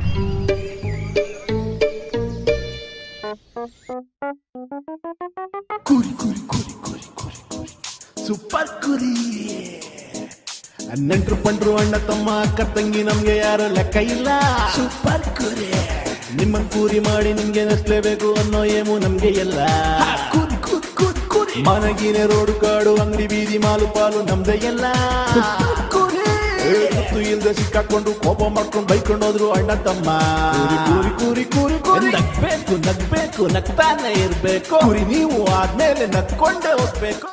ಕುರಿ ಕುರಿ ಕುರಿ ಕುರಿ ಕುರಿ ಕುರಿ ಸೂಪರ್ ಕುರಿ ನೆಂಟ್ರು ಪಂಡ್ರು ಅಣ್ಣ ತಮ್ಮ ಅಕ್ಕ ತಂಗಿ ನಮ್ಗೆ ಯಾರು ಲೆಕ್ಕ ಇಲ್ಲ ಸೂಪರ್ ಕುರಿ ನಿಮ್ಮನ್ ಕೂರಿ ಮಾಡಿ ನಿಮ್ಗೆ ನಸ್ಲೇಬೇಕು ಅನ್ನೋ ಏಮು ನಮ್ಗೆ ಎಲ್ಲ ಕುರಿ ಕುರಿ ಕುರಿ ಕುರಿ ಮನಗಿನ ರೋಡು ಕಾಡು ಅಂಗಡಿ ಬೀದಿ ಮಾಲು ಪಾಲು ನಮ್ದೇ ಎಲ್ಲ ಗೊತ್ತು ಇಲ್ದೆ ಸಿಕ್ಕಾಕೊಂಡು ಕೋಪ ಮಾಡ್ಕೊಂಡು ಬೈಕೊಂಡು ಹೋದ್ರು ಅಣ್ಣ ತಮ್ಮ ಕೂರಿ ಕೂರಿ ಕೂರಿ ಕೂರಿ ಕೂರಿ ನಗ್ಬೇಕು ನಗ್ಬೇಕು ನಗ್ತಾನೆ ಇರ್ಬೇಕು ಕುರಿ ನೀವು ಆದ್ಮೇಲೆ ನಗ್ಕೊಂಡೇ ಹೋಗ್ಬೇಕು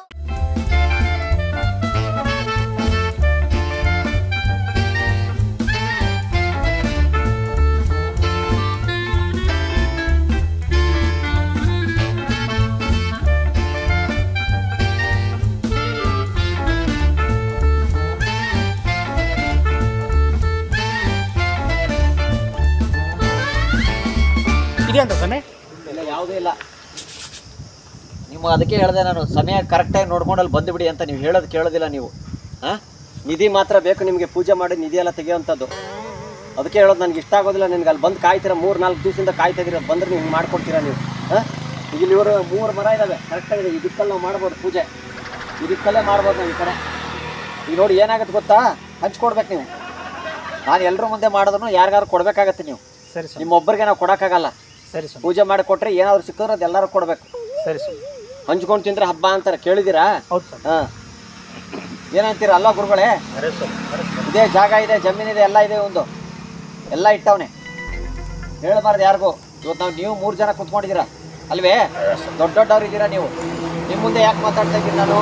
ಇದೆ ಅಂತ ಸಮಯ ಇಲ್ಲ ಯಾವುದೂ ಇಲ್ಲ ನಿಮ್ಮ ಅದಕ್ಕೆ ಹೇಳಿದೆ ನಾನು ಸಮಯ ಕರೆಕ್ಟಾಗಿ ನೋಡ್ಕೊಂಡು ಅಲ್ಲಿ ಬಂದುಬಿಡಿ ಅಂತ ನೀವು ಹೇಳೋದು ಕೇಳೋದಿಲ್ಲ ನೀವು ಹಾಂ ನಿಧಿ ಮಾತ್ರ ಬೇಕು ನಿಮಗೆ ಪೂಜೆ ಮಾಡಿ ನಿಧಿ ಎಲ್ಲ ತೆಗೆಯುವಂಥದ್ದು ಅದಕ್ಕೆ ಹೇಳೋದು ನನಗೆ ಇಷ್ಟ ಆಗೋದಿಲ್ಲ ನಿನ್ಗೆ ಅಲ್ಲಿ ಬಂದು ಕಾಯ್ತೀರಾ ಮೂರು ನಾಲ್ಕು ದಿವಸದಿಂದ ಕಾಯ್ತಾ ಇದೀರ ಬಂದ್ರೆ ನೀವು ಹಿಂಗೆ ಮಾಡ್ಕೊಡ್ತೀರಾ ನೀವು ಹಾಂ ಈಗ ಇಲ್ಲಿ ಇವರು ಮೂರು ಮರ ಇದ್ದಾವೆ ಕರೆಕ್ಟಾಗಿದೆ ಇದಕ್ಕಲ್ಲಿ ನಾವು ಮಾಡ್ಬೋದು ಪೂಜೆ ಇದಕ್ಕಲ್ಲೇ ಮಾಡ್ಬೋದು ನಾವು ಈ ಕಡೆ ಈಗ ನೋಡಿ ಏನಾಗುತ್ತೆ ಗೊತ್ತಾ ಹಂಚ್ಕೊಡ್ಬೇಕು ನೀವು ನಾನು ಎಲ್ಲರ ಮುಂದೆ ಮಾಡಿದ್ರು ಯಾರಿಗಾರು ಕೊಡಬೇಕಾಗತ್ತೆ ನೀವು ಸರಿ ಸ್ವಾಮಿ ನಿಮ್ಮೊಬ್ಬರಿಗೆ ನಾವು ಕೊಡೋಕ್ಕಾಗಲ್ಲ ಸರಿ ಸ್ವಾಮಿ ಪೂಜೆ ಮಾಡಿ ಕೊಟ್ರೆ ಏನಾದ್ರು ಸಿಕ್ಕಿದ್ರೆ ಅದು ಎಲ್ಲರೂ ಕೊಡಬೇಕು ಸರಿ ಸ್ವಾಮಿ ಹಂಚ್ಕೊಂಡು ತಿಂದ್ರೆ ಹಬ್ಬ ಅಂತಾರೆ ಕೇಳಿದ್ದೀರಾ ಹೌದು ಸ್ವಾಮಿ ಹಾಂ ಏನಂತೀರ ಅಲ್ವಾ ಗುರುಗಳೇ ಅರೆ ಸ್ವಾಮಿ ಅರೆ ಸ್ವಾಮಿ ಇದೇ ಜಾಗ ಇದೆ ಜಮೀನಿದೆ ಎಲ್ಲ ಇದೆ ಒಂದು ಎಲ್ಲ ಇಟ್ಟವನೆ ಹೇಳಬಾರ್ದು ಯಾರಿಗೂ ಇವತ್ತು ನಾವು ನೀವು ಮೂರು ಜನ ಕುತ್ಕೊಂಡಿದ್ದೀರಾ ಅಲ್ವೇ ದೊಡ್ಡ ದೊಡ್ಡವ್ರು ಇದ್ದೀರಾ ನೀವು ನಿಮ್ಮ ಮುಂದೆ ಯಾಕೆ ಮಾತಾಡ್ತಾ ಇದ್ದೀನಿ ನಾನು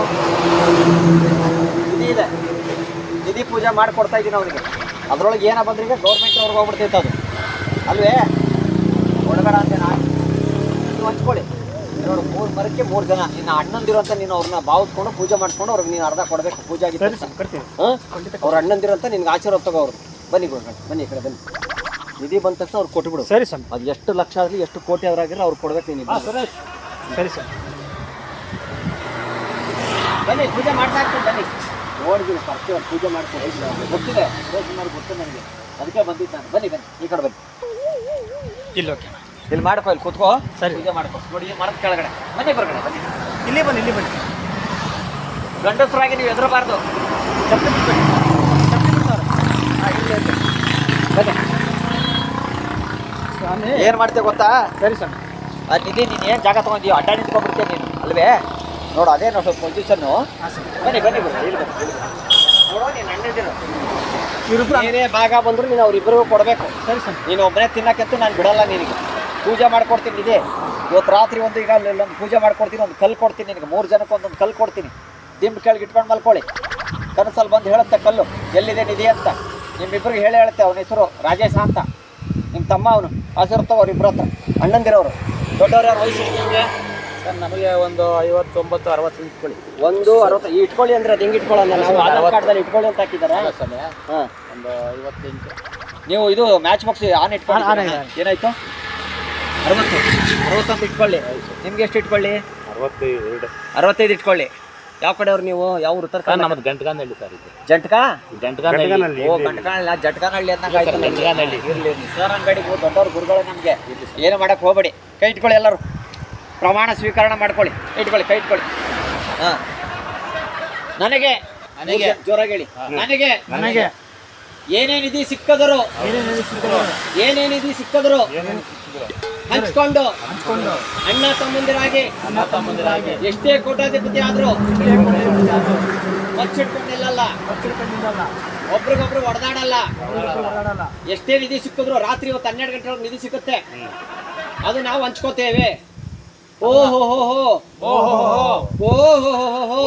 ನಿಧಿ ಇದೆ ನಿಧಿ ಪೂಜೆ ಮಾಡಿಕೊಡ್ತಾ ಇದ್ದೀನಿ ಅವನಿಗೆ ಅದ್ರೊಳಗೆ ಏನ ಬಂದ್ರೆ ಈಗ ಗೌರ್ಮೆಂಟ್ ಅವ್ರಿಗೆ ಹೋಗ್ಬಿಡ್ತೈತೆ ಅದು ಅಲ್ವೇ ಕೊಡಬೇಡ ಅಂತ ನಾನು ನೀವು ಹಂಚ್ಕೊಳ್ಳಿ ನೋಡು ಮೂರು ಮರಕ್ಕೆ ಮೂರು ಜನ ನಿನ್ನ ಅಣ್ಣಂದಿರು ಅಂತ ನೀನು ಅವ್ರನ್ನ ಭಾವಿಸ್ಕೊಂಡು ಪೂಜೆ ಮಾಡಿಸ್ಕೊಂಡು ಅವ್ರಿಗೆ ನೀನು ಅರ್ಧ ಕೊಡಬೇಕು ಪೂಜೆ ಸರಿ ಆಗಿತ್ತು ಸ್ವಾಮಿ ಕೊಡ್ತೀವಿ ಹಾಂ ಅವ್ರ ಅಣ್ಣಂದಿರು ಅಂತ ನಿನ್ಗೆ ಆಶೀರ್ವಾದ ತಗೋ ಅವರು ಬನ್ನಿ ಗುರುಗಳು ಬನ್ನಿ ಈ ಕಡೆ ಬನ್ನಿ ನಿಧಿ ಬಂದ ತಕ್ಷಣ ಅವ್ರು ಕೊಟ್ಬಿಡು ಸರಿ ಸ್ವಾಮಿ ಅದು ಎಷ್ಟು ಲಕ್ಷ ಆಗಲಿ ಎಷ್ಟು ಕೋಟಿ ಅವರಾಗಿರೋ ಅವ್ರು ಕೊಡ್ಬೇಕು ನೀನು ಸರಿ ಸ್ವಾಮಿ ಬನ್ನಿ ಪೂಜೆ ಮಾಡ್ತಾ ಇರ್ತೀನಿ ಬನ್ನಿ ನೋಡಿದ್ದೀನಿ ಬರ್ತೀವಿ ಪೂಜೆ ಮಾಡ್ತೀನಿ ಗೊತ್ತಿದೆ ಸುಮಾರು ಗೊತ್ತು ನನಗೆ ಅದಕ್ಕೆ ಬಂದಿದ್ದು ನಾನು ಬನ್ನಿ ಬನ್ನಿ ಈ ಕಡೆ ಬನ್ನಿ ಇಲ್ಲ ಓಕೆ ಇಲ್ಲಿ ಮಾಡ್ಕೋ ಇಲ್ಲಿ ಕೂತ್ಕೋ ಸರಿ. ಪೂಜೆ ಮಾಡ್ಕೋ ನೋಡಿ ಈ ಮರದ ಕೆಳಗಡೆ ಬನ್ನಿ ಹೊರಗಡೆ ಬನ್ನಿ ಇಲ್ಲಿ ಬನ್ನಿ ಇಲ್ಲಿ ಬನ್ನಿ ಗಂಡಸರಾಗಿ ನೀವು ಎದುರಬಾರ್ದು ಚಪ್ಪಲಿ ಬಿಟ್ಬಿಡಿ ಚಪ್ಪಲಿ ಬಿಡ್ತಾವ್ರೆ ಹಾಂ ಇಲ್ಲಿ ಐತೆ. ಬನ್ನಿ ಸ್ವಾಮಿ ಏನು ಮಾಡ್ತೇವೆ ಗೊತ್ತಾ ಸರಿ ಸ್ವಾಮಿ ಅದು ನಿಧಿ ನೀನು ಏನು ಜಾಗ ತೊಗೊಂಡಿಯೋ ಅಡ್ಡ ನಿಂತ್ಕೊಂಡ್ಬಿಡ್ತೀಯ ನೀನು ಅಲ್ವೇ ನೋಡು ಅದೇ ನೋಡು ಪೊಸಿಷನ್ನು ಹಾಂ ಸರಿ ಬನ್ನಿ ಬನ್ನಿ ಬನ್ನಿ ಇಲ್ಲಿ ಬನ್ನಿ ಇಲ್ಲಿ ಬನ್ನಿ. ನೋಡು ನೀನು ಅಣ್ಣಿದ್ದೀರ ಇವ್ರಿಬ್ರು ಏನೇ ಭಾಗ ಬಂದ್ರು ನೀನು ಅವ್ರಿಬ್ಬರಿಗೂ ಕೊಡಬೇಕು ಸರಿ ಸ್ವಾಮಿ ನೀನು ಒಬ್ಬನೇ ತಿನ್ನಕ್ಕೆಂತೂ ನಾನು ಬಿಡಲ್ಲ ನಿನಗೆ ಪೂಜೆ ಮಾಡ್ಕೊಡ್ತೀನಿ ಇದೆ ಇವತ್ತು ರಾತ್ರಿ ಒಂದು ಈಗ ಅಲ್ಲೊಂದು ಪೂಜೆ ಮಾಡ್ಕೊಡ್ತೀನಿ ಒಂದು ಕಲ್ಲು ಕೊಡ್ತೀನಿ ನಿನಗೆ ಮೂರು ಜನಕ್ಕೆ ಒಂದೊಂದು ಕಲ್ಲು ಕೊಡ್ತೀನಿ ದಿಂಬು ಕೆಳಗೆ ಇಟ್ಕೊಂಡು ಮಲ್ಕೊಳ್ಳಿ ಕನಸಲ್ಲಿ ಬಂದು ಹೇಳುತ್ತೆ ಕಲ್ಲು ಎಲ್ಲಿದೆ ನಿಧಿ ಅಂತ ನಿಮ್ಮಿಬ್ಬರಿಗೆ ಹೇಳಿ ಹೇಳುತ್ತೆ ಅವನ ಹೆಸರು ರಾಜೇಶ ಅಂತ ನಿಮ್ಮ ತಮ್ಮ ಅವನು ಹಸಿರ್ತವ ಅವ್ರಿಬ್ರ ಹತ್ರ ಅಣ್ಣಂದಿರವರು ದೊಡ್ಡವ್ರು ಯಾರು ವಯಸ್ಸು ನಿಮಗೆ ಸರ್ ನಮಗೆ ಒಂದು ಐವತ್ತೊಂಬತ್ತು ಅರವತ್ತು ಇಟ್ಕೊಳ್ಳಿ ಒಂದು ಅರವತ್ತು ಈ ಇಟ್ಕೊಳ್ಳಿ ಅಂದ್ರೆ ಅದು ಹೆಂಗೆ ಇಟ್ಕೊಳ್ಳಲ್ಲ ನಾವು ಆಧಾರ್ ಕಾರ್ಡ್ದಲ್ಲಿ ಇಟ್ಕೊಳ್ಳಿ ಅಂತ ಹಾಕಿದ್ದಾರೆ ಹಾಂ ಒಂದು ಐವತ್ತೆಂಟು ನೀವು ಇದು ಮ್ಯಾಚ್ ಬಾಕ್ಸ್ ಆನ್ ಇಟ್ಕೊಳ್ಳಿ ಆನ್ ಆಗಿದೆ. ಏನಾಯ್ತು ಅರವತ್ತು ಅರವತ್ತೊಂದು ಇಟ್ಕೊಳ್ಳಿ ನಿಮ್ಗೆ ಎಷ್ಟು ಇಟ್ಕೊಳ್ಳಿ ಅರವತ್ತೈದು ಅರವತ್ತೈದು ಇಟ್ಕೊಳ್ಳಿ ಯಾವ ಕಡೆಯವ್ರು ನೀವು ಯಾವ ಊರು ಉತ್ತರ ಕನ್ನಡ ನಮ್ಮದು ಗಂಟಗಾನಹಳ್ಳಿ ಸರ್ ಇದು ಜಂಟ್ಕ ಗಂಟಗಾನಹಳ್ಳಿ ಓ ಗಂಟಕಾಣಲ್ಲ ಜಟ್ಕಾನಹಳ್ಳಿ ಅಂತ ಗಂಟಗಾನಹಳ್ಳಿ. ಇರ್ಲಿ ಇರ್ಲಿ ಸರ್ ಅಂಗಡಿ ದೊಡ್ಡವ್ರು ಗುರುಗಳೇ ನಮಗೆ ಏನು ಮಾಡಕ್ ಹೋಗ್ಬೇಡಿ ಕೈ ಇಟ್ಕೊಳ್ಳಿ ಎಲ್ಲರೂ ಪ್ರಮಾಣ ಸ್ವೀಕರಣ ಮಾಡ್ಕೊಳ್ಳಿ ಇಟ್ಕೊಳ್ಳಿ ಕೈ ಇಟ್ಕೊಳ್ಳಿ ಹಾ ನನಗೆ ನನಗೆ ಜೋರಾಗಿ ಹೇಳಿ ನನಗೆ ನನಗೆ ಏನೇ ನಿಧಿ ಸಿಕ್ಕದರು ಏನೇ ನಿಧಿ ಸಿಕ್ಕದರು ಹಂಚ್ಕೊಂಡು ಹಂಚ್ಕೊಂಡು ಅಣ್ಣ ತಮ್ಮಂದಿರಾಗಿ ಅಣ್ಣ ತಮ್ಮಂದಿರಾಗಿ ಎಷ್ಟೇ ಕೋಟಾಧಿಪತಿ ಆದ್ರೂ ಮಚ್ಚಿಟ್ಕೊಂಡು ನಿಲ್ಲಲ್ಲ ಹಚ್ಚಿಡ್ಕೊಂಡಿದ್ದಲ್ಲ ಒಬ್ರಿಗೊಬ್ರು ಹೊಡೆದಾಡಲ್ಲ ಓಡಾಡಲ್ಲ ಎಷ್ಟೇ ನಿಧಿ ಸಿಕ್ಕಿದ್ರು ರಾತ್ರಿ ಹೊತ್ತು ಹನ್ನೆರಡು ಗಂಟೆ ಒಳಗೆ ನಿಧಿ ಸಿಗುತ್ತೆ ಅದು ನಾವು ಹಂಚ್ಕೋತೇವೆ ಓಹೋ ಹೋ ಹೋ ಓಹೋ ಹೋ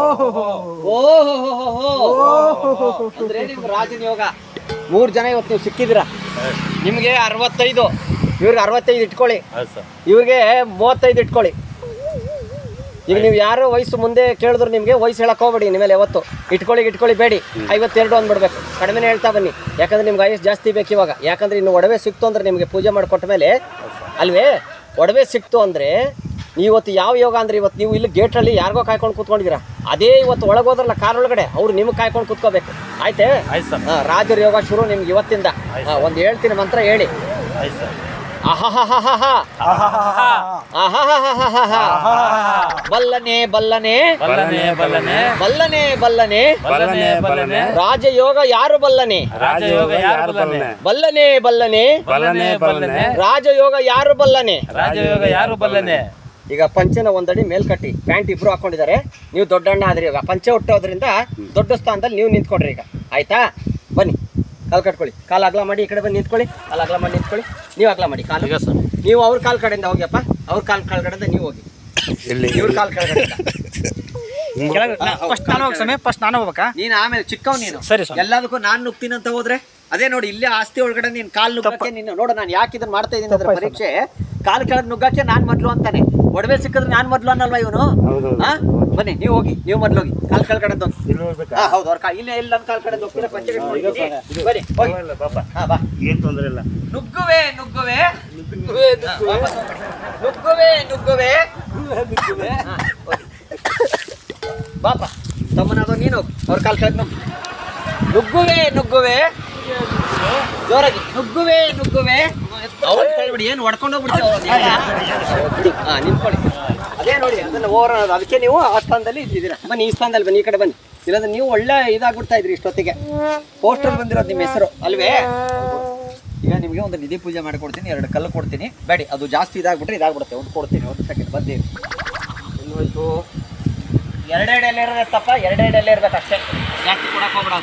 ಓಹೋ ಅಂದ್ರೆ ನಿಮ್ಗೆ ರಾಜನ ಯೋಗ ಮೂರು ಜನ ಇವತ್ತು ನೀವು ಸಿಕ್ಕಿದ್ದೀರಾ ನಿಮಗೆ ಅರವತ್ತೈದು ಇವ್ರಿಗೆ ಅರವತ್ತೈದು ಇಟ್ಕೊಳ್ಳಿ ಹೌದು ಸರ್ ಇವ್ರಿಗೆ ಮೂವತ್ತೈದು ಇಟ್ಕೊಳ್ಳಿ ಈಗ ನೀವು ಯಾರು ವಯಸ್ಸು ಮುಂದೆ ಕೇಳಿದ್ರು ನಿಮಗೆ ವಯಸ್ಸು ಹೇಳಕ್ ಹೋಗ್ಬೇಡಿ ನಿಮೇಲೆ ಯಾವತ್ತು ಇಟ್ಕೊಳ್ಳಿ ಇಟ್ಕೊಳ್ಳಿ ಬೇಡಿ ಐವತ್ತೆರಡು ಅಂದ್ಬಿಡ್ಬೇಕು ಕಡಿಮೆನೇ ಹೇಳ್ತಾ ಬನ್ನಿ ಯಾಕಂದ್ರೆ ನಿಮ್ಗೆ ವಯಸ್ಸು ಜಾಸ್ತಿ ಬೇಕು ಇವಾಗ ಯಾಕಂದ್ರೆ ಇನ್ನು ಒಡವೆ ಸಿಕ್ತು ಅಂದ್ರೆ ನಿಮಗೆ ಪೂಜೆ ಮಾಡಿಕೊಟ್ಟ ಮೇಲೆ ಅಲ್ವೇ ಒಡವೆ ಸಿಕ್ತು ಅಂದ್ರೆ ಇವತ್ತು ಯಾವ ಯೋಗ ಅಂದ್ರೆ ಇವತ್ತು ನೀವು ಇಲ್ಲಿ ಗೇಟಲ್ಲಿ ಯಾರಿಗೋ ಕಾಯ್ಕೊಂಡು ಕೂತ್ಕೊಂಡಿದ್ದೀರಾ ಅದೇ ಇವತ್ತು ಒಳಗೆ ಹೋದ್ರಲ್ಲ ಕಾರ್ ಒಳಗಡೆ ಅವ್ರು ನಿಮಗೆ ಕಾಯ್ಕೊಂಡು ಕೂತ್ಕೋಬೇಕು ಆಯ್ತೇ ಆಯ್ತು ಸರ್ ಹಾ, ರಾಜರ ಯೋಗ ಶುರು ನಿಮ್ಗೆ ಇವತ್ತಿಂದ ಹಾ, ಒಂದ್ ಹೇಳ್ತೀನಿ ಮಂತ್ರ ಹೇಳಿ ಆಯ್ತು ಸರ್ ಅಹಹಹಹಹ. ಅಹಹಹಹಹ. ಬಲ್ಲನೆ ಬಲ್ಲನೆ ಬಲ್ಲನೆ ಬಲ್ಲನೆ ಬಲ್ಲನೆ ಬಲ್ಲನೆ ಬಲ್ಲನೆ ಬಲ್ಲನೆ ರಾಜಯೋಗ ಯಾರು ಬಲ್ಲನೆ ರಾಜಯೋಗ ಯಾರು ಬಲ್ಲನೆ ಬಲ್ಲನೆ ಬಲ್ಲನೆ ಬಲ್ಲನೆ ಬಲ್ಲನೆ ರಾಜಯೋಗ ಯಾರು ಬಲ್ಲನೆ ರಾಜಯೋಗ ಯಾರು ಬಲ್ಲನೆ ಈಗ ಪಂಚೆನ ಒಂದಡಿ ಮೇಲ್ಕಟ್ಟಿ ಪ್ಯಾಂಟ್ ಇಬ್ರು ಹಾಕೊಂಡಿದ್ದಾರೆ ನೀವು ದೊಡ್ಡಣ್ಣ ಆದ್ರಿ ಈಗ ಪಂಚೆ ಹುಟ್ಟೋದ್ರಿಂದ ದೊಡ್ಡ ಸ್ಥಾನದಲ್ಲಿ ನೀವು ನಿಂತ್ಕೊಡ್ರಿ ಈಗ ಆಯ್ತಾ ಬನ್ನಿ ಕಾಲು ಕಟ್ಕೊಳ್ಳಿ ಕಾಲು ಅಗಲ ಮಾಡಿ ಈ ಕಡೆ ಬಂದು ನಿಂತ್ಕೊಳ್ಳಿ ಕಾಲು ಅಗಲ ಮಾಡಿ ನಿಂತ್ಕೊಳ್ಳಿ ನೀವು ಅಗಲ ಮಾಡಿ ಕಾಲು ಈಗ ಸರ್ ನೀವು ಅವ್ರ ಕಾಲ್ ಕಡೆಯಿಂದ ಹೋಗ್ಯಪ್ಪ ಅವ್ರ ಕಾಲ್ ಕೆಳಗಡೆಯಿಂದ ನೀವು ಹೋಗಿ ಇವ್ರ ಕಾಲ್ ಕೆಳಗಡೆಯಿಂದ ಫಸ್ಟ್ ನಾನು ಹೋಗಿ ಸಮಯ ಫಸ್ಟ್ ನಾನು ಹೋಗ್ಬೇಕಾ ನೀನು ಆಮೇಲೆ ಚಿಕ್ಕವ್ ನೀನು ಸರಿ ಸ್ವಾಮಿ. ಎಲ್ಲದಕ್ಕೂ ನಾನು ನುಗ್ತೀನಿ ಅಂತ ಹೋದ್ರೆ ಅದೇ ನೋಡಿ ಇಲ್ಲೇ ಆಸ್ತಿ ಒಳಗಡೆ ನೀನ್ ಕಾಲ್ ನುಗ್ಗಕ್ಕೆ ನೀನು ನೋಡು ನಾನು ಯಾಕೆ ಇದನ್ನ ಮಾಡ್ತಾ ಇದ್ದೀನಿ ಅಂದ್ರೆ ಪರೀಕ್ಷೆ ಕಾಲ್ ಕೆಳಗೆ ನುಗ್ಗಕ್ಕೆ ನಾನ್ ಮೊದ್ಲು ಅಂತಾನೆ ಒಡವೆ ಸಿಕ್ಕಿದ್ರೆ ನಾನ್ ಮೊದ್ಲು ಅನ್ನಲ್ವಾ ಇವನು ಹಾ ಬನ್ನಿ ನೀವು ಹೋಗಿ ನೀವು ಮೊದ್ಲು ಹೋಗಿ ಕಾಲ್ ಕೆಳಗಡೆ ಅಂತ ಹೋಗಿ. ಹಾ, ಹೌದು ಅವ್ರ ಕಾ ಇಲ್ಲೇ ಇಲ್ಲ ಕಾಲ್ ಕಡೆ ಹೋಗ್ತೀರಾ ಪಂಚೆ ಕಟ್ಕೊಂಡಿದ್ದೀನಿ. ಬನ್ನಿ ಹೋಗಿ ಹಾ ಬಾ ಏನ್ ತೊಂದ್ರೆ ಇಲ್ಲ ನುಗ್ಗುವೆ ನುಗ್ಗುವೆ ನುಗ್ಗುವೆ ನುಗ್ಗುವೆ ನುಗ್ಗುವೆ ಹಾ, ಹೋಗಿ. ಬಾಪ ತಮ್ಮನಾದೋ ನೀನು ಹೋಗು. ಅವ್ರ ಕಾಲ್ ಕೆಳಗೆ ನುಗ್ಗು ನುಗ್ಗುವೆ ನುಗ್ಗುವೆ ಜೋರಾಗಿ ನುಗ್ಗುವೆ ನುಗ್ಗುವೆ ಅವ್ರು ಕೇಳ್ಬಿಡಿ ಏನು ಹೊಡ್ಕೊಂಡು ಹೋಗ್ಬಿಡ್ತೀವಿ ಹಾ ನಿಂತ್ಕೊಳ್ಳಿ ಅದೇ ನೋಡಿ ಅದನ್ನ ಓವರ್ ಅದಕ್ಕೆ ನೀವು ಆ ಸ್ಥಾನದಲ್ಲಿ ಇದ್ದೀರಾ ಬನ್ನಿ ಈ ಸ್ಥಾನದಲ್ಲಿ ಬನ್ನಿ ಈ ಕಡೆ ಬನ್ನಿ ಇಲ್ಲಾಂದ್ರೆ ನೀವು ಒಳ್ಳೆ ಇದಾಗ್ಬಿಡ್ತಾ ಇದ್ರಿ ಇಷ್ಟೊತ್ತಿಗೆ ಪೋಸ್ಟರ್ ಬಂದಿರೋದು ನಿಮ್ಮ ಹೆಸರು ಅಲ್ವೇ ಈಗ ನಿಮಗೆ ಒಂದು ನಿಧಿ ಪೂಜೆ ಮಾಡಿಕೊಡ್ತೀನಿ ಎರಡು ಕಲ್ಲು ಕೊಡ್ತೀನಿ ಬೇಡಿ ಅದು ಜಾಸ್ತಿ ಇದಾಗ್ಬಿಟ್ರೆ ಇದಾಗ್ಬಿಡುತ್ತೆ ಒಂದು ಕೊಡ್ತೀನಿ ಒಂದು ಸೆಕೆಂಡ್ ಬಂದೀವಿ ಇನ್ನು ಹೋಯ್ತು ಎರಡೆರಡು ಎಲೆ ಇರೋದಪ್ಪ ಎರಡೆರಡು ಎಲೆ ಇರ್ಬೇಕು ಅಷ್ಟೇ ಜಾಸ್ತಿ ಕೊಡಕ್ಕೆ ಹೋಗ್ಬಿಡೋದು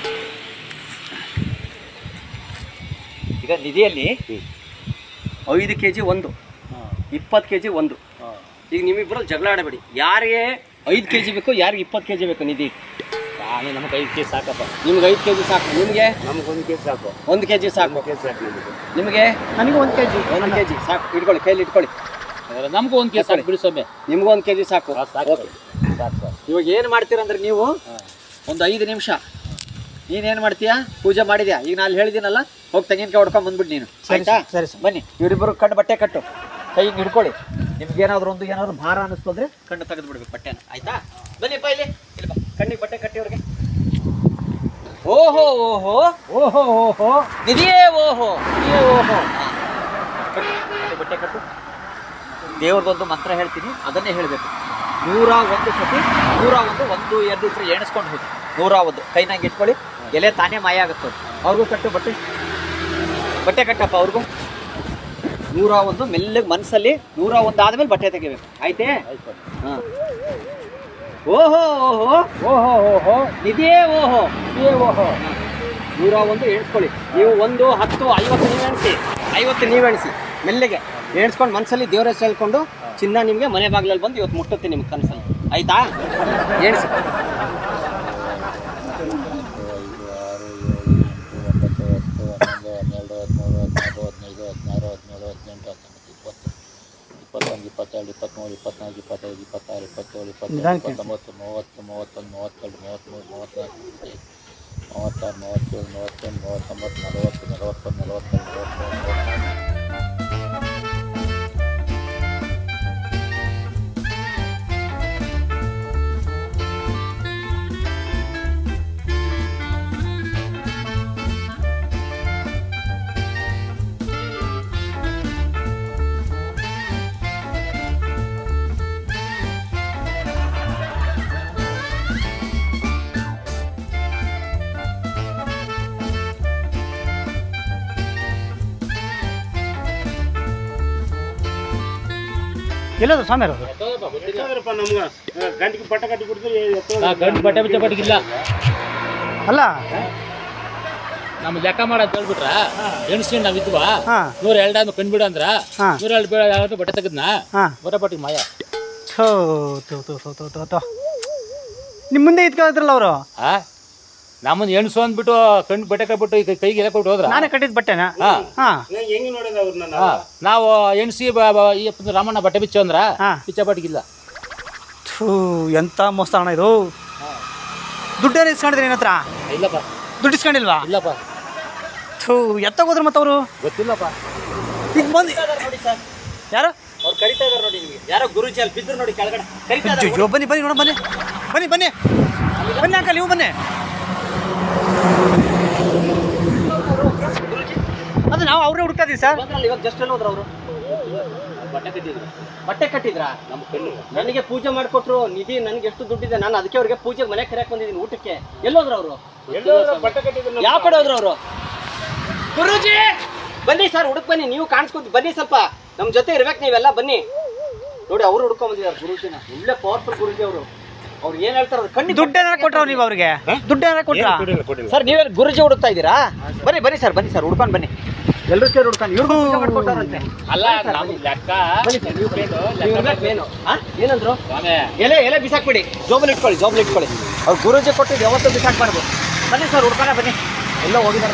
ಈಗ ನಿಧಿಯಲ್ಲಿ ಐದು ಕೆ ಜಿ ಒಂದು ಇಪ್ಪತ್ತು ಕೆ ಜಿ ಒಂದು ಈಗ ನಿಮ್ಮಿಬ್ಬರು ಜಗಳ ಆಡಬೇಡಿ ಯಾರಿಗೆ ಐದು ಕೆ ಜಿ ಬೇಕು ಯಾರಿಗೆ ಇಪ್ಪತ್ತು ಕೆ ಜಿ ಬೇಕು ನಿಧಿ ನಮ್ಗೆ ಐದು ಕೇಸ್ ಸಾಕಪ್ಪ ನಿಮ್ಗೆ ಐದು ಕೆ ಜಿ ಸಾಕು ನಿಮಗೆ ನಮ್ಗೆ ಒಂದು ಕೇಸ್ ಸಾಕು ಒಂದು ಕೆ ಜಿ ಸಾಕು ಕೇಸ್ ಸಾಕು ನಮಗೆ ನಿಮಗೆ ನನಗೆ ಒಂದು ಕೆ ಜಿ ಒಂದು ಕೆ ಜಿ ಸಾಕು ಇಟ್ಕೊಳ್ಳಿ ಕೈಲಿ ಇಟ್ಕೊಳ್ಳಿ ನಮಗೂ ಒಂದು ಕೇಸ್ ಸಾಕು ಬಿಡಿ ಸ್ವಾಮಿ ನಿಮ್ಗೂ ಒಂದು ಕೆ ಜಿ ಸಾಕು ಸಾಕು ಓಕೆ ಸಾಕು ಸರ್ ಇವಾಗ ಏನು ಮಾಡ್ತೀರಂದ್ರೆ ನೀವು ಒಂದು ಐದು ನಿಮಿಷ ನೀನೇನು ಮಾಡ್ತೀಯಾ ಪೂಜೆ ಮಾಡಿದ್ಯಾ ಈಗ ನಾನು ಹೇಳಿದ್ದೀನಲ್ಲ ಹೋಗಿ ತೆಂಗಿನಕಾಯಿ ಹೊಡ್ಕೊಂಡ್ ಬಂದ್ಬಿಟ್ಟು ನೀನು ಆಯ್ತಾ ಸರಿ ಸರ್ ಬನ್ನಿ ಇವರಿಬ್ಬರು ಕಣ್ಣು ಬಟ್ಟೆ ಕಟ್ಟು ಕೈ ಹಿಂಗ್ ಹಿಡ್ಕೊಳ್ಳಿ ನಿಮ್ಗೆ ಏನಾದ್ರು ಒಂದು ಏನಾದ್ರು ಭಾರ ಅನ್ನಿಸ್ತು ಅಂದ್ರೆ ಕಣ್ಣು ತೆಗೆದು ಬಿಡ್ಬೇಕು ಬಟ್ಟೆನ ಆಯ್ತಾ ಬನ್ನಿಪ್ಪ ಇಲ್ಲಿ ಇಲ್ಲಿ ಬಾ ಕಣ್ಣಿಗೆ ಬಟ್ಟೆ ಕಟ್ಟಿ ಅವ್ರಿಗೆ ಓಹೋ ಓಹೋ ಓಹೋ ಓಹೋ ನಿಧಿಯೇ ಓಹೋ ನಿಧಿಯೇ ಓಹೋ ಹಾ. ಕಟ್ಟು, ಬಟ್ಟೆ- ಬಟ್ಟೆ ಕಟ್ಟು ದೇವ್ರದೊಂದು ಮಂತ್ರ ಹೇಳ್ತೀನಿ ಅದನ್ನೇ ಹೇಳಬೇಕು ನೂರ ಒಂದು ಸತಿ ನೂರ ಒಂದು ಒಂದು ಎರಡು ಇದ್ರೆ ಎಣಿಸ್ಕೊಂಡು ಹೋಗಿ ನೂರ ಒಂದು ಕೈನಾಗ ಇಟ್ಕೊಳ್ಳಿ ಎಲೆ ತಾನೇ ಮಾಯ ಆಗುತ್ತೆ ಅದು. ಅವ್ರಿಗೂ ಕಟ್ಟು ಬಟ್ಟೆ ಬಟ್ಟೆ ಕಟ್ಟಪ್ಪ ಅವ್ರಿಗೂ ನೂರ ಒಂದು ಮೆಲ್ಲಗೆ ಮನಸ್ಸಲ್ಲಿ ನೂರ ಒಂದು ಆದ್ಮೇಲೆ ಬಟ್ಟೆ ತೆಗಿಬೇಕು ಆಯ್ತೇ ಹಾಂ ಓಹೋ ಓಹೋ ಓಹೋ ಓಹೋ ನಿಧಿಯೇ ಓಹೋ ಏ ಓಹೋ ನೂರ ಒಂದು ಎಣಿಸ್ಕೊಳ್ಳಿ ನೀವು ಒಂದು ಹತ್ತು ಐವತ್ತು ನೀವು ಎಣಿಸಿ ಐವತ್ತು ನೀವು ಎಣಿಸಿ ಮೆಲ್ಲಗೆ ಎಣಿಸ್ಕೊಂಡು ಮನಸ್ಸಲ್ಲಿ ದೇವ್ರ ಹೆಸರು ಹೇಳ್ಕೊಂಡು ಚಿನ್ನ ನಿಮಗೆ ಮನೆ ಬಾಗಿಲಲ್ಲಿ ಬಂದು ಇವತ್ತು ಮುಟ್ಟುತ್ತೆ ನಿಮ್ಗೆ ಕನಸಲ್ಲಿ ಆಯ್ತಾ ಎಣಿಸಿ ಇಪ್ಪತ್ತೊಂದು ಇಪ್ಪತ್ತೆರಡು ಇಪ್ಪತ್ತ್ಮೂರು ಇಪ್ಪತ್ನಾಲ್ಕು ಇಪ್ಪತ್ತೈದು ಇಪ್ಪತ್ತಾರು ಇಪ್ಪತ್ತೇಳು ಇಪ್ಪತ್ತೆಂಟು ನಿಧಾನಕ್ಕೆ ಇಪ್ಪತ್ತೊಂಬತ್ತು ಮೂವತ್ತು ಮೂವತ್ತೊಂದು ಮೂವತ್ತೆರಡು ಮೂವತ್ತ್ಮೂರು ಮೂವತ್ತ್ನಾಲ್ಕು ಮೂವತ್ತೈದು ಮೂವತ್ತಾರು ಮೂವತ್ತೇಳು ಮೂವತ್ತೆಂಟು ಮೂವತ್ತೊಂಬತ್ತು ನಲವತ್ತು ನಲವತ್ತೊಂದು ನಲವತ್ತೆರಡು ನಲವತ್ತ್ಮೂರು ಮೂವತ್ತ್ನಾಲ್ಕು ಎಲ್ಲದು ಸ್ವಾಮಿ ಅದು ಗಂಟಿಗೆ ಪಟ್ಟ ಕಟ್ಟಿ ಕೊಡ್ತೀರಿ ಗಂಟು ಬಟ್ಟೆ ಬಿಚ್ಚ ಪಟ್ಟಿಗಿಲ್ಲ ಅಲ್ಲ ನಮ್ಮ ಲೆಕ್ಕ ಮಾಡಂತ ಹೇಳ್ಬಿಟ್ರ ಎಣಿಸ್ಕೊಂಡು ನಾವ್ ಇದ್ವಾ ಹಾ ನೂರ ಎರಡು ಆದ್ಮೇಲೆ ಕಂಡ್ಬಿಡ ಅಂದ್ರ ಹಾ. ನೂರ ಎರಡು ಬೇಡ ಯಾವತ್ತು ಬಟ್ಟೆ ತೆಗೆದ್ನಾ ಹಾ ಬಟ್ಟೆ ಪಟ್ಟಿಗೆ ಮಾಯ ಥೋ ಥೋ ಥೋ ಥೋ ಥೋ ಥೋ ಥೋ ನಿಮ್ಮ ಮುಂದೆ ಇದ್ಕೊಂಡಿದ್ರಲ್ಲ ಅವರು ಆ ನಮ್ಮನ್ನ ಎಣಿಸು ಅಂದ್ಬಿಟ್ಟು ಕಣ್ಣು ಬಟ್ಟೆ ಕಟ್ಬಿಟ್ಟು ಈಗ ಕೈಗೆ ಎಲೆ ಕೊಟ್ಟು ಹೋದ್ರ ನಾನೇ ಕಟ್ಟಿದ ಬಟ್ಟೆನಾ ಹಾ. ಹಾ ಹಾ. ನಾವು ಎಣಿಸಿ ಈ ರಾಮಣ್ಣ ಬಟ್ಟೆ ಬಿಚ್ಚು ಅಂದ್ರ ಹಾ. ಬಿಚ್ಚ ಪಟ್ಟಿಗಿಲ್ಲ ಥೂ ಎಂತ ಮೋಸ ಅಣ್ಣ ಇದು ದುಡ್ಡೇನು ಇಸ್ಕೊಂಡಿದ್ರಿ ನಿನ್ನ ಹತ್ರ ಇಲ್ಲಪ್ಪ ದುಡ್ಡು ಇಸ್ಕೊಂಡಿಲ್ವಾ ಇಲ್ಲಪ್ಪ ಥೂ ಎತ್ತಾಗೋದ್ರು ಮತ್ತವರು ಗೊತ್ತಿಲ್ಲಪ್ಪ ಈಗ ಬಂದು ನೋಡಿ ಸರ್ ಯಾರು ಅವ್ರು ಕರಿತಾ ಇದಾರೆ ನೋಡಿ ನಿಮಗೆ ಯಾರೋ ಗುರುಜಿ ಅಲ್ಲಿ ಬಿದ್ರು ನೋಡಿ ಕೆಳಗಡೆ ಕರಿತಾ ಇದಾರೆ ಅಯ್ಯೋ ಬನ್ನಿ ಬನ್ನಿ ನೋಡ ಬನ್ನಿ ಬನ್ನಿ ಬನ್ನಿ ಬನ್ನಿ ಅಂಕಲ್ ನೀವು ಬನ್ನಿ ಅದು ನಾವು ಅವ್ರೇ ಹುಡುಕ್ತಾ ಇದೀವಿ ಸರ್ ಬಂದ್ರಲ್ಲ ಇವಾಗ ಜಸ್ಟ್ ಎಲ್ಲಿ ಹೋದ್ರು ಅವರು ಬಟ್ಟೆ ಕಟ್ಟಿದ್ರು ಬಟ್ಟೆ ಕಟ್ಟಿದ್ರಾ ನಮ್ಮ ಕಣ್ಣು ನನಗೆ ಪೂಜೆ ಮಾಡಿಕೊಟ್ರು ನಿಧಿ ನನಗೆ ಎಷ್ಟು ದುಡ್ಡಿದೆ ನಾನು ಅದಕ್ಕೆ ಅವ್ರಿಗೆ ಪೂಜೆ ಮನೆ ಕರೆಯಕ್ ಬಂದಿದ್ದೀನಿ ಊಟಕ್ಕೆ ಎಲ್ಲೋದ್ರು ಅವರು ಬಟ್ಟೆ ಕಟ್ಟಿದ್ರು ಯಾವ ಕಡೆ ಹೋದ್ರು ಅವರು ಗುರುಜಿ ಬನ್ನಿ ಸರ್ ಹುಡುಕ್ ಬನ್ನಿ ನೀವು ಕಾಣಿಸ್ಕೊತ ಬನ್ನಿ ಸ್ವಲ್ಪ ನಮ್ಮ ಜೊತೆ ಇರ್ಬೇಕು ನೀವೆಲ್ಲ ಬನ್ನಿ ನೋಡಿ ಅವ್ರು ಹುಡ್ಕೊಂಡ್ ಬಂದಿದ್ದಾರೆ ಗುರುಜಿನ ಒಳ್ಳೆ ಪವರ್ಫುಲ್ ಗುರುಜಿ ಅವರು ಅವ್ರು ಏನ್ ಹೇಳ್ತಾರ ಅದು ಖಂಡಿತ ದುಡ್ಡು ಏನಾರ ಕೊಟ್ರ ನೀವು ಅವ್ರಿಗೆ ದುಡ್ಡು ಏನಾರ ಕೊಟ್ರ ಸರ್ ನೀವೇ ಗುರುಜಿ ಹುಡುಕ್ತಾ ಇದ್ದೀರಾ ಬನ್ನಿ ಬನ್ನಿ ಸರ್ ಬನ್ನಿ ಸರ್ ಹುಡ್ಕೊಂಡು ಬನ್ನಿ ಎಲ್ಲರೂ ಸೇರಿ ಹುಡ್ಕೊಂಡು ಇವ್ರಿಗೂ ಪೂಜೆ ಮಾಡ್ಕೊಟ್ಟಾರಂತೆ ಅಲ್ಲ ನಮ್ ಲೆಕ್ಕ ಬನ್ನಿ ಸರ್ ನೀವು ಬೇಡು, ನೀವು ಲೆಕ್ಕ ಇರ್ಬೇಕು ಏನು ಆ? ಏನಂದ್ರು ಸ್ವಾಮಿ ಎಲೆ ಎಲೆ ಬಿಸಾಕ್ಬಿಡಿ ಜೋಬಲ್ ಇಟ್ಕೊಳ್ಳಿ ಜೋಬಲ್ ಇಟ್ಕೊಳ್ಳಿ ಅವ್ರು ಗುರುಜಿ ಕೊಟ್ಟಿದ್ದು ಯಾವತ್ತೂ ಬಿಸಾಕ್ಬಾರ್ದು ಬನ್ನಿ ಸರ್ ಹುಡ್ಕೋಣ ಬನ್ನಿ ಎಲ್ಲ ಹೋಗಿದ್ದಾರೆ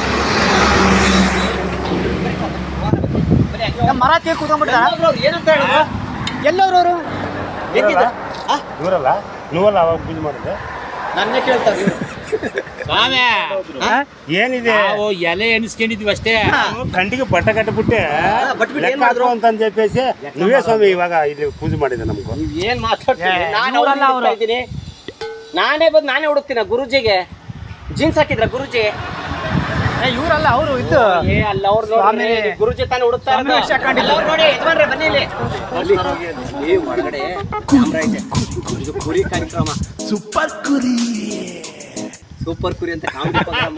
ನಮ್ಮ ಮರ ತೀರ್ ಕೂತ್ಕೊಂಡ್ಬಿಟ್ರ ಏನಂತ ಹೇಳಿದ್ರು ಎಲ್ಲೋರು ಅವರು ಹೆಂಗಿದೆ ಆ? ಇವರಲ್ಲ ನೀವಲ್ಲ ಅವಾಗ ಪೂಜೆ ಮಾಡಿದ್ರೆ ನನ್ನೇ ಕೇಳ್ತಾರೆ ಇವ್ರು. ಸ್ವಾಮಿ ಏನಿದೆ ನಾವು ಎಲೆ ಎಣಿಸ್ಕೊಂಡಿದ್ವಿ ಅಷ್ಟೇ ನಾವು ಗಂಟಿಗೆ ಬಟ್ಟೆ ಕಟ್ಟಿಬಿಟ್ಟೆ ಬಟ್ಬಿಟ್ಟು ಏನ್ ಲೆಕ್ಕ ಮಾಡಿದ್ರು? ಹಾಕು ಅಂತ చెప్పేసి ನೀವೇ ಸ್ವಾಮಿ ಇವಾಗ ಇಲ್ಲಿ ಪೂಜೆ ಮಾಡಿದೆ ನಮ್ಗೆ ನೀವ್ ಏನ್ ಮಾತಾಡ್ತೀರಿ ಏ, ನಾನು ಇವ್ರಲ್ಲ ಅವ್ರನ್ನ ಅವ್ರು. ಹುಡುಕ್ತಾ ಇದ್ದೀನಿ ನಾನೇ ಬಂದು ನಾನೇ ಹುಡುಕ್ತೀನ ಗುರುಜಿಗೆ ಜೀನ್ಸ್ ಹಾಕಿದ್ರ ಗುರುಜಿ ಇವರಲ್ಲ ಅವರು ಇದು ಏ ಅಲ್ಲ ಅವ್ರು ಸ್ವಾಮಿ. ನೋಡಿ ಗುರುಜಿ ತಾನೇ ಹುಡುಕ್ತಾ ಸ್ವಾಮಿ ವೇಷ ಹಾಕೊಂಡಿದ್ದು. ಅವ್ರು ನೋಡಿ ಯಜಮಾನ್ರೆ ಬನ್ನಿ ಇಲ್ಲಿ ಅಲ್ಲಿ. ಏ ಒಳಗಡೆ ಕ್ಯಾಮ್ರಾ ಇದೆ ಇದು ಕುರಿ ಕಾರ್ಯಕ್ರಮ ಸೂಪರ್ ಕುರಿ ಸೂಪರ್ ಕುರಿ ಅಂತ ಕಾಮಿಡಿ ಪ್ರೋಗ್ರಾಮ್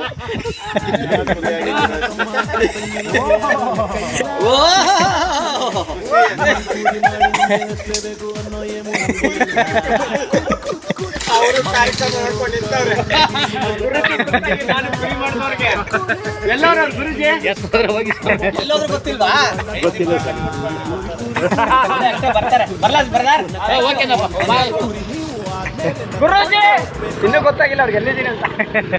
ಎಲ್ಲೋದ್ರು ಗೊತ್ತಿಲ್ವಾ ಗೊತ್ತಿಲ್ಲ ಸರ್ ಅಷ್ಟೇ ಬರ್ತಾರೆ ಬರ್ಲಾ ಬರ್ದಾರ್ ಓಕೆನಪ್ಪ ಬಾಯ್ ಗುರುಜಿ ಇನ್ನೂ ಗೊತ್ತಾಗಿಲ್ಲ ಅವ್ರಿಗೆ ಎಲ್ಲಿದ್ದೀನಿ ಅಂತ